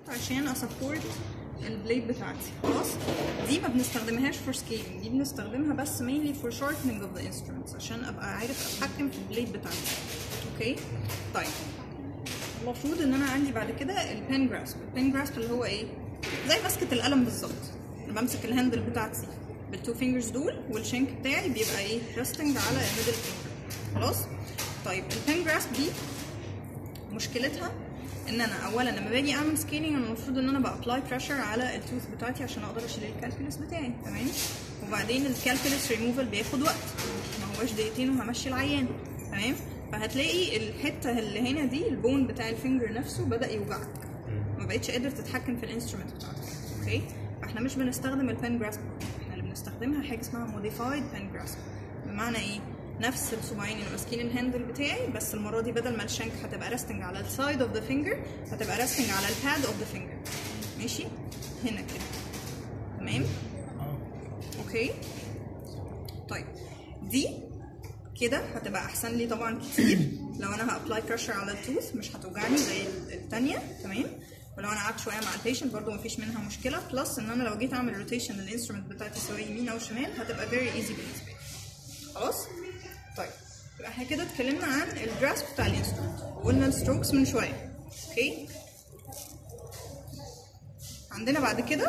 عشان اسبورت البليد بتاعتي خلاص دي ما بنستخدمهاش فور سكيلينج دي بنستخدمها بس mainly for shortening of the instruments عشان ابقى عارف اتحكم في البليد بتاعتي اوكي طيب المفروض ان انا عندي بعد كده البين جراسب البين جراسب اللي هو ايه زي ماسكه القلم بالظبط أنا بمسك الهاندل بتاعتي بالتو فينجرز دول والشنك بتاعي بيبقى ايه ريستنج على الميدل فينجر خلاص طيب البين جراسب دي مشكلتها ان انا اولا لما باجي اعمل سكيلينج انا المفروض ان انا بابلاي بريشر على التوث بتاعتي عشان اقدر اشيل الكالكولس بتاعي تمام وبعدين الكالكولس ريموفال بياخد وقت ما هوش دقيقتين وهمشي العيان تمام فهتلاقي الحته اللي هنا دي البون بتاع الفينجر نفسه بدا يوجعك ما بقتش قادر تتحكم في الانسترومنت بتاعتك اوكي فاحنا مش بنستخدم البين جراسب احنا اللي بنستخدمها حاجه اسمها موديفايد بين جراسب بمعنى ايه نفس الصباعين اللي ماسكين الهاندل بتاعي بس المره دي بدل ما الشنك هتبقى ريستنج على السايد اوف ذا فينجر هتبقى ريستنج على الباد اوف ذا فينجر ماشي هنا كده تمام اوكي طيب دي كده هتبقى احسن لي طبعا كتير لو انا هابلاي بريشر على التوث مش هتوجعني زي الثانيه تمام ولو انا قعدت شويه مع البيشنت برضو مفيش منها مشكله بلس ان انا لو جيت اعمل روتيشن للانسترومنت بتاعتي سواء يمين او شمال هتبقى فيري ايزي بالنسبه لي خلاص طيب يبقى احنا كده اتكلمنا عن الجراسب بتاع الانسترومنت وقلنا الستروكس من شويه اوكي عندنا بعد كده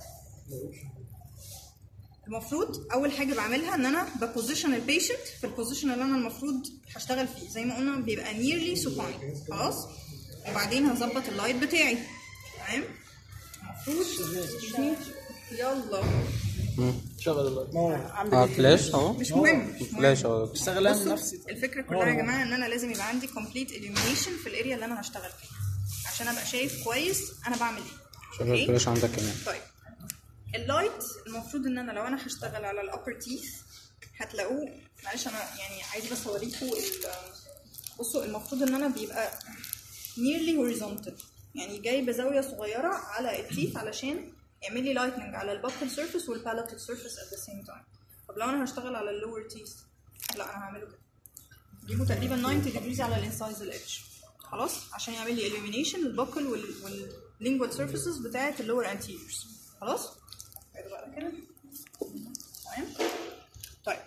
المفروض اول حاجه بعملها ان انا ببوزيشن البيشنت في البوزيشن اللي انا المفروض هشتغل فيه زي ما قلنا بيبقى نيرلي سوباين خلاص وبعدين هظبط اللايت بتاعي تمام المفروض يلا شغل اللايت اه فلاش اهو مش مهم مش مهم فلاش اهو اشتغل انا بصوا، نفسي الفكره كلها يا جماعه ان انا لازم يبقى عندي complete illumination في الاريا اللي انا هشتغل فيها عشان ابقى شايف كويس انا بعمل ايه شغل أوكي؟ فلاش عندك كمان طيب اللايت المفروض ان انا لو انا هشتغل على الابر تيث هتلاقوه معلش انا يعني عايزه بس اوريكم ال- بصوا المفروض ان انا بيبقى nearly horizontal يعني جاي بزاويه صغيره على التيث علشان يعمل لي لايتنج على البكل سيرفيس والبالاتال سيرفيس at the same time طب لو انا هشتغل على اللور تيث لا انا هعمله كده جيبه تقريبا 90 ديجريز على الانسايز الاتش خلاص عشان يعمل لي illumination البكل واللينجوال سيرفيسز بتاعه اللور انتيريورز خلاص بعد بقى كده تمام طيب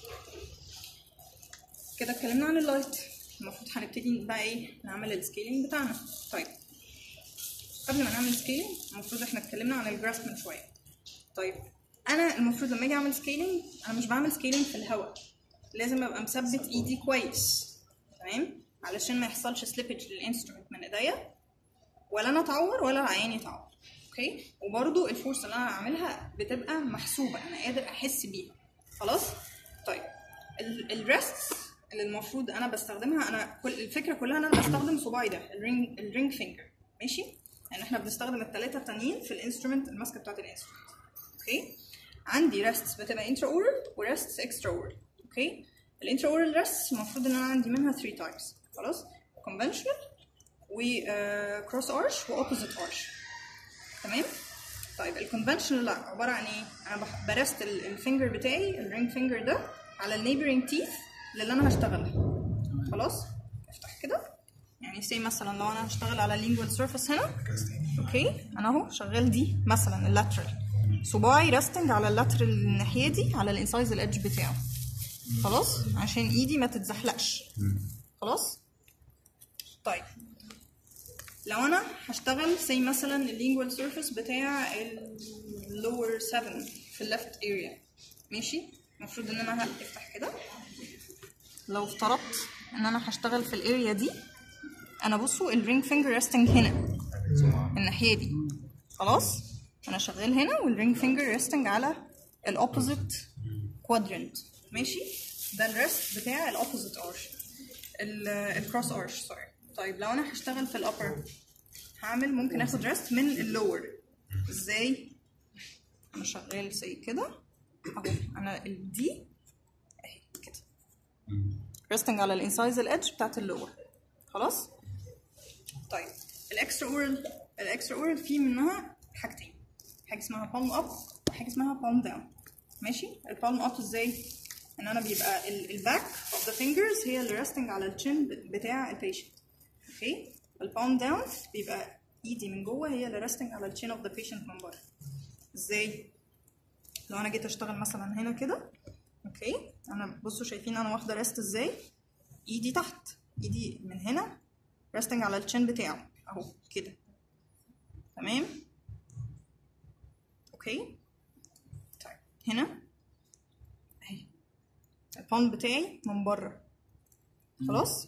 كده اتكلمنا عن اللايت المفروض هنبتدي بقى ايه نعمل السكيلينج بتاعنا طيب قبل ما نعمل سكيلينج المفروض احنا اتكلمنا عن الجراف من شويه طيب انا المفروض لما اجي اعمل سكيلينج انا مش بعمل سكيلينج في الهواء لازم ابقى مثبت ايدي كويس تمام علشان ما يحصلش سليبج للانسترومنت من ايديا ولا انا اتعور ولا العيان يتعور اوكي وبرده الفورس اللي انا هعملها بتبقى محسوبه انا قادر احس بيها خلاص طيب الريست اللي المفروض انا بستخدمها انا كل الفكره كلها ان انا بستخدم صباعي ده الرينج الرينج فينجر ماشي يعني احنا بنستخدم الثلاثه التانيين في الانسترومنت الماسكه بتاعت الانسترومنت اوكي عندي ريستس بتبقى انترا اورال وريستس اكسترا اورال اوكي الانترا اورال ريستس المفروض ان انا عندي منها 3 تايبس خلاص كونفنشنال وكروس ارش واوبوزيت ارش تمام طيب الكونفنشنال لا عباره عن ايه انا بح- برست ال- الفينجر بتاعي الرينج فينجر ده على النيبرينج تيث اللي انا هشتغلها خلاص افتح كده يعني سي مثلا لو انا هشتغل على اللينجوال سيرفيس هنا اوكي انا اهو شغال دي مثلا اللاترال صباعي ريستنج على اللاترال الناحيه دي على الانسايز الادج بتاعه خلاص عشان ايدي ما تتزحلقش خلاص طيب لو انا هشتغل زي مثلا اللينجوال سيرفيس بتاع اللور 7 في الليفت اريا ماشي المفروض ان انا هفتح كده لو افترضت ان انا هشتغل في الاريا دي انا بصوا الرينج فينجر ريستنج هنا الناحيه دي خلاص انا شغال هنا والرينج فينجر ريستنج على الاوبوزيت كوادرنت ماشي ده الريست بتاع الاوبوزيت ارش الكروس ارش سوري طيب لو انا هشتغل في الابر هعمل ممكن اخد ريست من اللور ازاي انا شغال زي كده اهو انا دي اهي كده ريستنج على الانسايز الادج بتاعت اللور خلاص طيب الاكسترا اورال الاكسترا اورال في منها حاجتين حاجه اسمها بالم اب وحاجه اسمها بالم داون ماشي البالم اب ازاي ان انا بيبقى الباك اوف ذا فينجرز هي اللي ريستنج على الشين بتاع البيشنت اوكي البالم داون بيبقى ايدي من جوه هي اللي resting على الشين اوف ذا patient من بره ازاي لو انا جيت اشتغل مثلا هنا كده اوكي انا بصوا شايفين انا واخده ريست ازاي ايدي تحت ايدي من هنا resting على الشين بتاعه اهو كده تمام اوكي طيب هنا اهي البالم بتاعي من بره خلاص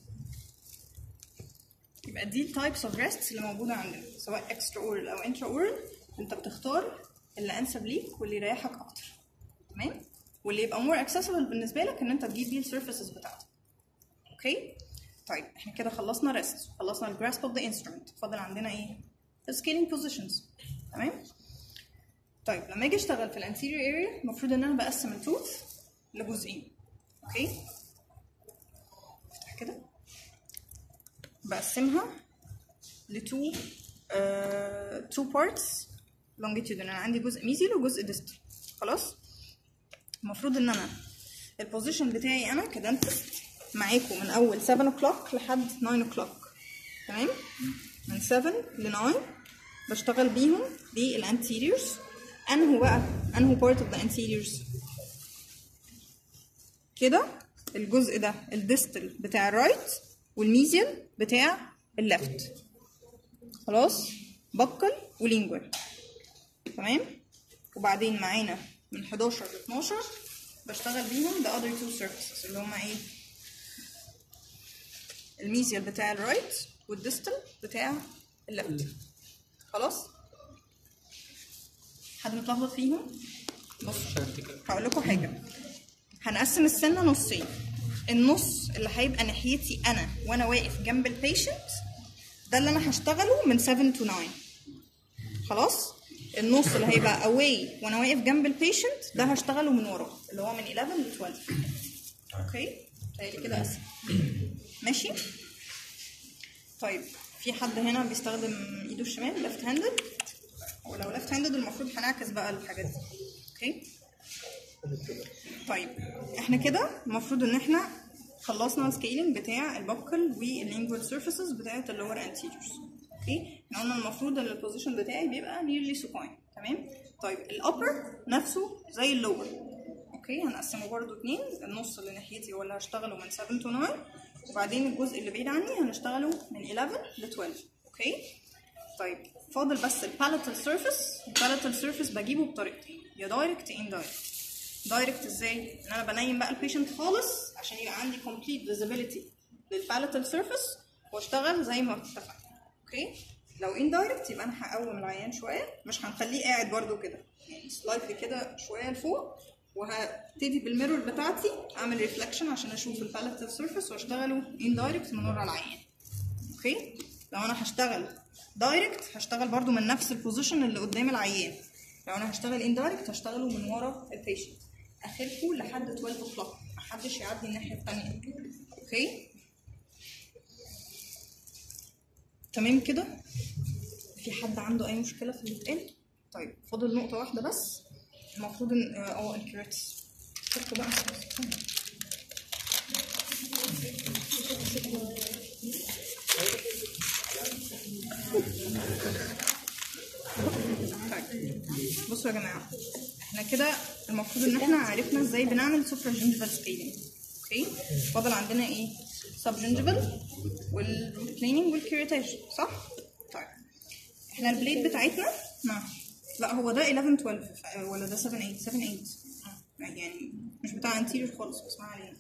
يبقى دي التايبس اوف ريستس اللي موجوده عندنا سواء اكسترا اورال او انترا اورال انت بتختار اللي انسب ليك واللي يريحك اكتر تمام واللي يبقى مور اكسسبل بالنسبه لك ان انت تجيب بيه السيرفيسز بتاعتك اوكي طيب احنا كده خلصنا ريست خلصنا الجراسب اوف ذا انسترومنت فاضل عندنا ايه السكيلينج بوزيشنز تمام طيب لما اجي اشتغل في الانتيريور اريا المفروض ان انا بقسم التوث لجزئين اوكي افتح كده بقسمها لتو تو بارتس longitudinal انا عندي جزء ميزيال وجزء ديستال خلاص المفروض ان انا البوزيشن بتاعي انا كدنتست معاكم من اول 7 o'clock لحد 9 o'clock تمام من 7 ل 9 بشتغل بيهم بالانتيريورز انهو بقى انهو بارت اوف ذا انتيريورز كده الجزء ده الديستال بتاع الرايت والميزيال بتاع الليفت خلاص بكل ولينجوال تمام وبعدين معانا من 11 ل 12 بشتغل بيهم the other two surfaces اللي هما ايه الميزيال بتاع الرايت والديستال بتاع الليفت خلاص حد متلخبط فيهم بصوا هقول لكم حاجه هنقسم السنه نصين النص اللي هيبقى ناحيتي انا وانا واقف جنب البيشنت ده اللي انا هشتغله من 7 to 9 خلاص النص اللي هيبقى away وانا واقف جنب البيشنت ده هشتغله من ورا اللي هو من 11 ل 12 اوكي تهيألي كده اسهل ماشي طيب في حد هنا بيستخدم ايده الشمال ليفت هاندد ولو ليفت هاندد المفروض هنعكس بقى الحاجات دي اوكي طيب احنا كده المفروض ان احنا خلصنا السكيلينج بتاع البكل واللينجوال سيرفيسز بتاعت اللور انتيريورز اوكي احنا قلنا المفروض ان البوزيشن بتاعي بيبقى نيرلي سوباين تمام طيب الابر نفسه زي اللور اوكي هنقسمه برضو اتنين النص اللي ناحيتي هو اللي هشتغله من 7 to 9 وبعدين الجزء اللي بعيد عني هنشتغله من 11 ل 12 اوكي طيب فاضل بس الباليتال سيرفيس الباليتال سيرفيس بجيبه بطريقتين يا دايركت يا اندايركت دايركت ازاي ان انا بنيم بقى البيشنت خالص عشان يبقى عندي complete visibility للباليتال سيرفيس واشتغل زي ما اتفقنا اوكي لو اندايركت يبقى انا هقوم العيان شويه مش هنخليه قاعد برده كده يعني سلايدلي كده شويه لفوق وهبتدي بالميرور بتاعتي اعمل ريفلكشن عشان اشوف الباليتال سيرفيس واشتغله اندايركت من ورا العيان اوكي لو انا هشتغل دايركت هشتغل برده من نفس البوزيشن اللي قدام العيان لو انا هشتغل اندايركت هشتغله من ورا البيشنت اخركم لحد 12 o'clock محدش يعدي الناحيه التانيه اوكي تمام كده في حد عنده اي مشكله في اللي اتقال طيب فاضل نقطه واحده بس المفروض ان اه الكريتس حطوا بقى طيب بصوا يا جماعه احنا كده المفروض ان احنا عرفنا ازاي بنعمل سوبرا جنجفال سكيلينج اوكي فاضل عندنا ايه سب جنجفال والكليننج والكيريتيشن صح طيب احنا البليد بتاعتنا نعم لا هو ده 11 12 ولا ده 7 8 7 8 آه، يعني مش بتاع انتيريور خالص بس ما علينا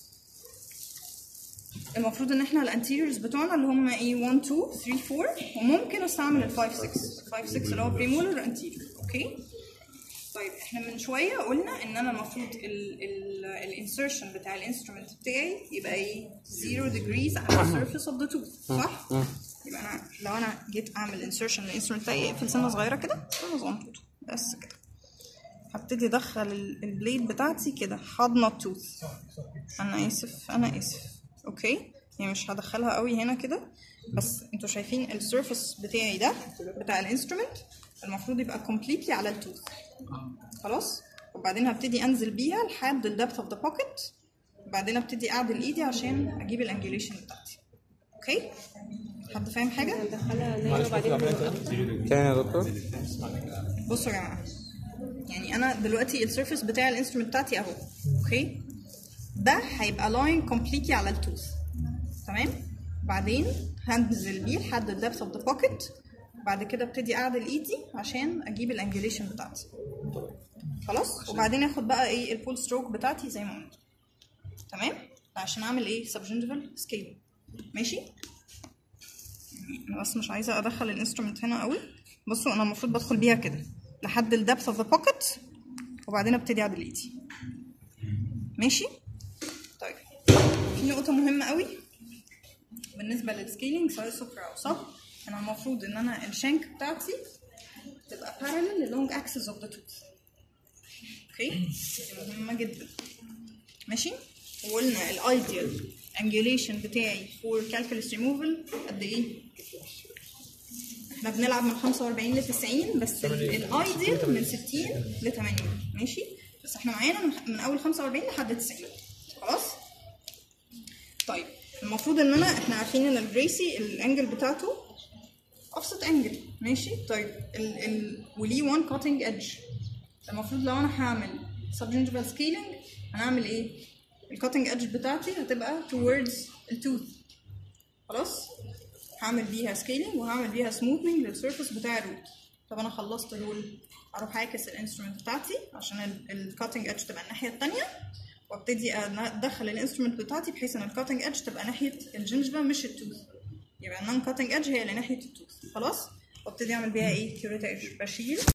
المفروض ان احنا الانتيريورز بتوعنا اللي هم ايه 1 2 3 4 وممكن استعمل ال 5 6 5 6 اللي هو بريمولر انتيريور اوكي طيب احنا من شويه قلنا ان انا المفروض الانسرشن بتاع الانسترومنت بتاعي يبقى ايه 0 degrees على السيرفيس اوف ذا توث صح؟ يبقى انا لو انا جيت اعمل انسرشن للانسترومنت بتاعي اقفل سنه صغيره كده سنه صغنطوطه بس كده هبتدي ادخل ال- البليد بتاعتي كده حاضنه التوث انا اسف انا اسف اوكي يعني مش هدخلها قوي هنا كده بس انتوا شايفين السيرفيس بتاعي ده بتاع الانسترومنت المفروض يبقى completely على التوث خلاص وبعدين هبتدي انزل بيها لحد الدبث اوف ذا بوكيت وبعدين ابتدي اعدل ايدي عشان اجيب الانجوليشن بتاعتي اوكي حد فاهم حاجه ندخلها نايمة وبعدين نوقفها تاني يا دكتور بصوا يا جماعه يعني انا دلوقتي السيرفيس بتاع الانسترومنت بتاعتي اهو اوكي ده هيبقى لاين كومبليتلي على التوث تمام بعدين هنزل بيه لحد الدبث اوف ذا بوكيت بعد كده ابتدي اعدل ايدي عشان اجيب الانجليشن بتاعتي خلاص وبعدين اخد بقى ايه البول ستروك بتاعتي زي ما قلت تمام عشان اعمل ايه سبجنتيفال سكيل ماشي يعني انا بس مش عايزه ادخل الانسترومنت هنا قوي بصوا انا المفروض بدخل بيها كده لحد الدبث اوف ذا بوكيت وبعدين ابتدي اعدل ايدي ماشي طيب في نقطه مهمه قوي بالنسبه للسكيلينج سواء سفر او صب انا المفروض ان انا الشانك بتاعتي تبقى parallel للونج اكسس اوف ذا توث اوكي دي مهمه جدا ماشي وقلنا الايديال angulation بتاعي for calculus removal قد ايه احنا بنلعب من 45 ل 90 بس الايديال من 60 ل 80 ماشي بس احنا معانا من, من اول 45 لحد 90 خلاص طيب المفروض ان انا احنا عارفين ان الجريسي الانجل بتاعته اوفست انجل ماشي طيب ال ال وليه 1 كاتنج ايدج المفروض لو انا هعمل subgingival scaling هنعمل ايه الكاتنج ايدج بتاعتي هتبقى towards التوث خلاص هعمل بيها سكيلينج وهعمل بيها سموثنج للسيرفيس بتاع الروت طب انا خلصت دول اروح اعكس الانسترومنت بتاعتي عشان الكاتنج ايدج تبقى الناحيه التانية وابتدي ادخل الانسترومنت بتاعتي بحيث ان الكاتنج ايدج تبقى ناحيه الجنجفه مش التوث يبقى النون كاتنج ايدج هي اللي ناحيه التوث خلاص وابتدي اعمل بيها ايه كيوريتاج بشيل